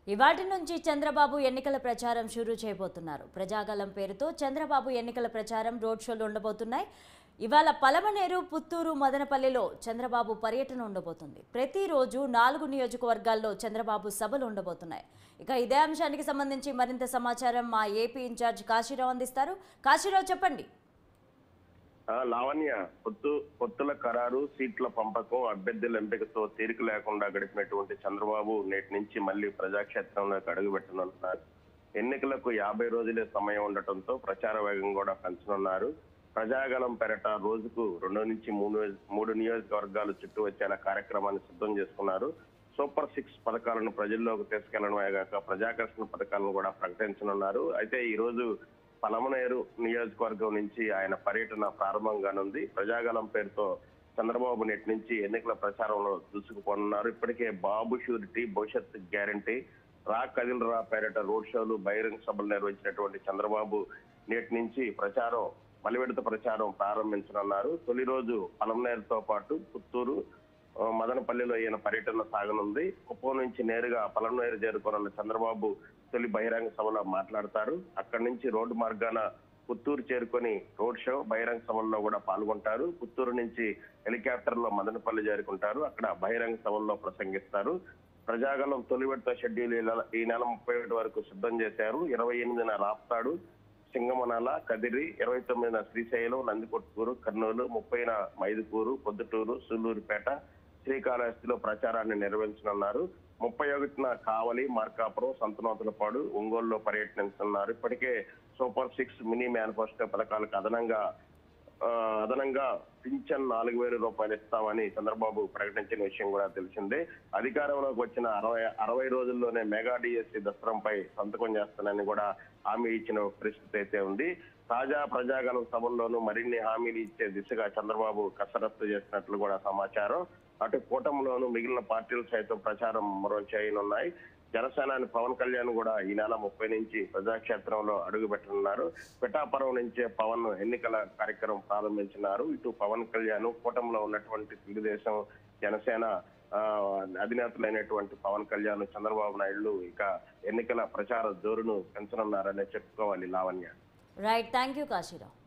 ఇవాటి నుంచి చంద్రబాబు ఎన్నికల ప్రచారం షురూ చేయబోతున్నారు ప్రజాగలం పేరుతో చంద్రబాబు ఎన్నికల ప్రచారం రోడ్ షోలు ఉండబోతున్నాయి ఇవాళ పలమనేరు పుత్తూరు మదనపల్లిలో చంద్రబాబు పర్యటన ఉండబోతుంది ప్రతిరోజు నాలుగు నియోజకవర్గాల్లో చంద్రబాబు సభలు ఉండబోతున్నాయి ఇక ఇదే అంశానికి సంబంధించి మరింత సమాచారం మా ఏపీ ఇన్ఛార్జ్ కాశీరావు అందిస్తారు కాశీరావు చెప్పండి ఆ, లావణ్య పొత్తు పొత్తుల ఖరారు సీట్ల పంపకం అభ్యర్థుల ఎంపికతో తీరిక లేకుండా గడిపినటువంటి చంద్రబాబు నేటి నుంచి మళ్ళీ ప్రజాక్షేత్రంలోకి అడుగుపెట్టనున్నారు ఎన్నికలకు యాభై రోజులే సమయం ఉండటంతో ప్రచార వేగం కూడా పెంచనున్నారు ప్రజాగలం పెరట రోజుకు రెండు నుంచి మూడు మూడు నియోజకవర్గాలు చుట్టూ వచ్చేలా కార్యక్రమాన్ని సిద్ధం చేసుకున్నారు సూపర్ సిక్స్ పథకాలను ప్రజల్లోకి తీసుకెళ్లడమే కాక ప్రజాకర్షణ పథకాలను కూడా ప్రకటించనున్నారు అయితే ఈ రోజు పలమనేరు నియోజకవర్గం నుంచి ఆయన పర్యటన ప్రారంభం కానుంది ప్రజాగలం పేరుతో చంద్రబాబు నేటి నుంచి ఎన్నికల ప్రచారంలో దూసుకుపోనున్నారు ఇప్పటికే బాబు షూరిటీ భవిష్యత్ గ్యారంటీ రా కదిల్ రా పేరిట రోడ్ షోలు బహిరంగ సభలు నిర్వహించినటువంటి చంద్రబాబు నేటి నుంచి ప్రచారం మలివిడత ప్రచారం ప్రారంభించనున్నారు తొలి రోజు పలమనేరుతో పాటు పుత్తూరు ఆ, మదనపల్లిలో ఈయన పర్యటన సాగనుంది కుప్పం నుంచి నేరుగా పలమనేరు చేరుకోనున్న చంద్రబాబు తొలి బహిరంగ సభలో మాట్లాడతారు అక్కడి నుంచి రోడ్డు మార్గాన పుత్తూరు చేరుకొని రోడ్ షో బహిరంగ సభల్లో కూడా పాల్గొంటారు పుత్తూరు నుంచి హెలికాప్టర్ లో మదనపల్లి చేరుకుంటారు అక్కడ బహిరంగ సభల్లో ప్రసంగిస్తారు ప్రజాగలం తొలి విడత షెడ్యూల్ ఈ నెల- ఈ నెల ముప్పై ఒకటి వరకు సిద్ధం చేశారు ఇరవై ఎనిమిదిన రాప్తాడు సింగమనాల కదిరి ఇరవై తొమ్మిదిన శ్రీశైలం నందికొట్కూరు కర్నూలు ముప్పైన మైదుకూరు పొద్దుటూరు సూళ్లూరుపేట శ్రీకాళహస్తిలో ప్రచారాన్ని నిర్వహించనున్నారు ముప్పై ఒకటిన కావలి మార్కాపురం సంతనోతులపాడు ఒంగోలులో పర్యటించనున్నారు ఇప్పటికే సూపర్ సిక్స్ మినీ మేనిఫెస్టో పథకాలకు అదనంగా ఆ, అదనంగా పింఛన్ నాలుగు వేల రూపాయలు ఇస్తామని చంద్రబాబు ప్రకటించిన విషయం కూడా తెలిసిందే అధికారంలోకి వచ్చిన అరవై అరవై రోజుల్లోనే మెగా డిఎస్సి దసరంపై సంతకం చేస్తానని కూడా హామీ ఇచ్చిన పరిస్థితి అయితే ఉంది తాజా ప్రజాగలం సభల్లోనూ మరిన్ని హామీలు ఇచ్చే దిశగా చంద్రబాబు కసరత్తు చేసినట్లు కూడా సమాచారం అటు కూటమిలోనూ మిగిలిన పార్టీలు సైతం ప్రచారం మరో చేయనున్నాయి జనసేనాని పవన్ కళ్యాణ్ కూడా ఈ నెల ముప్పై నుంచి ప్రజాక్షేత్రంలో అడుగు పెట్టనున్నారు పిఠాపురం నుంచే పవన్ ఎన్నికల కార్యక్రమం ప్రారంభించినారు ఇటు పవన్ కళ్యాణ్ కూటమిలో ఉన్నటువంటి తెలుగుదేశం జనసేన ఆ, అధినేతలైనటువంటి పవన్ కళ్యాణ్ చంద్రబాబు నాయుడు ఇక ఎన్నికల ప్రచార జోరును పెంచనున్నారనే చెప్పుకోవాలి Lavanya right thank you Kasirao